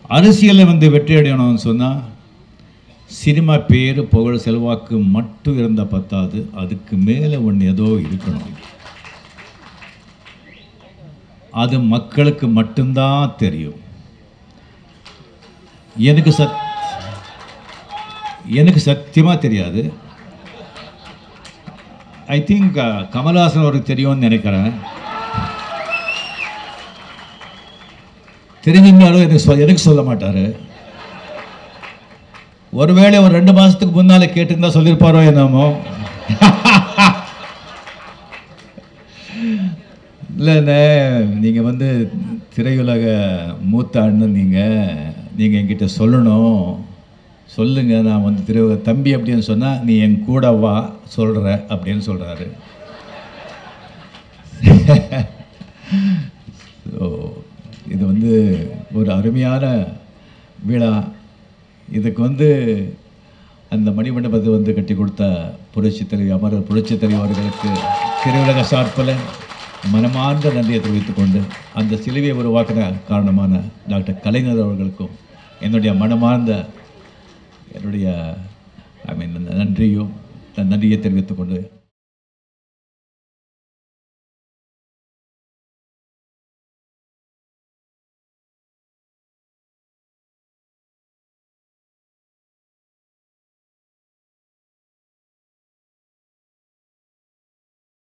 அரசியலில் வந்து வெற்றி அடையணும்னு சொன்னால் சினிமா பேர் புகழ் செல்வாக்கு மட்டும் இருந்தால் பத்தாது அதுக்கு மேலே ஒன்று ஏதோ இருக்கணும் அது மக்களுக்கு மட்டும்தான் தெரியும் எனக்கு சத் எனக்கு சத்தியமாக தெரியாது ஐ திங்க் கமல்ஹாசன் அவருக்கு தெரியும்னு நினைக்கிறேன் தெரிஞ்சிருந்தாலும் எனக்கு சொல் எனக்கு சொல்ல மாட்டார் ஒருவேளை ஒரு ரெண்டு மாதத்துக்கு முன்னால் கேட்டிருந்தா சொல்லியிருப்பாரோ என்னமோ இல்லைண்ணே நீங்கள் வந்து திரையுலக மூத்த அண்ணன் நீங்கள் நீங்கள் என்கிட்ட சொல்லணும் சொல்லுங்க நான் வந்து திரு தம்பி அப்படின்னு சொன்னால் நீ என் கூட வா சொல்கிற அப்படின்னு சொல்கிறாரு ஸோ இது வந்து ஒரு அருமையான விழா இதுக்கு வந்து அந்த மணிமண்டபத்தை வந்து கட்டி கொடுத்த புரட்சித் தலைவி அமரர் புரட்சித் தலைவி அவர்களுக்கு திரையுலக சார்பில் மனமார்ந்த நன்றியை தெரிவித்துக் கொண்டு அந்த சிலுவையை உருவாக்கின காரணமான டாக்டர் கலைஞர் அவர்களுக்கும் என்னுடைய மனமார்ந்த என்னுடைய ஐ மீன் நன்றியும் நன்றியை தெரிவித்துக் கொண்டு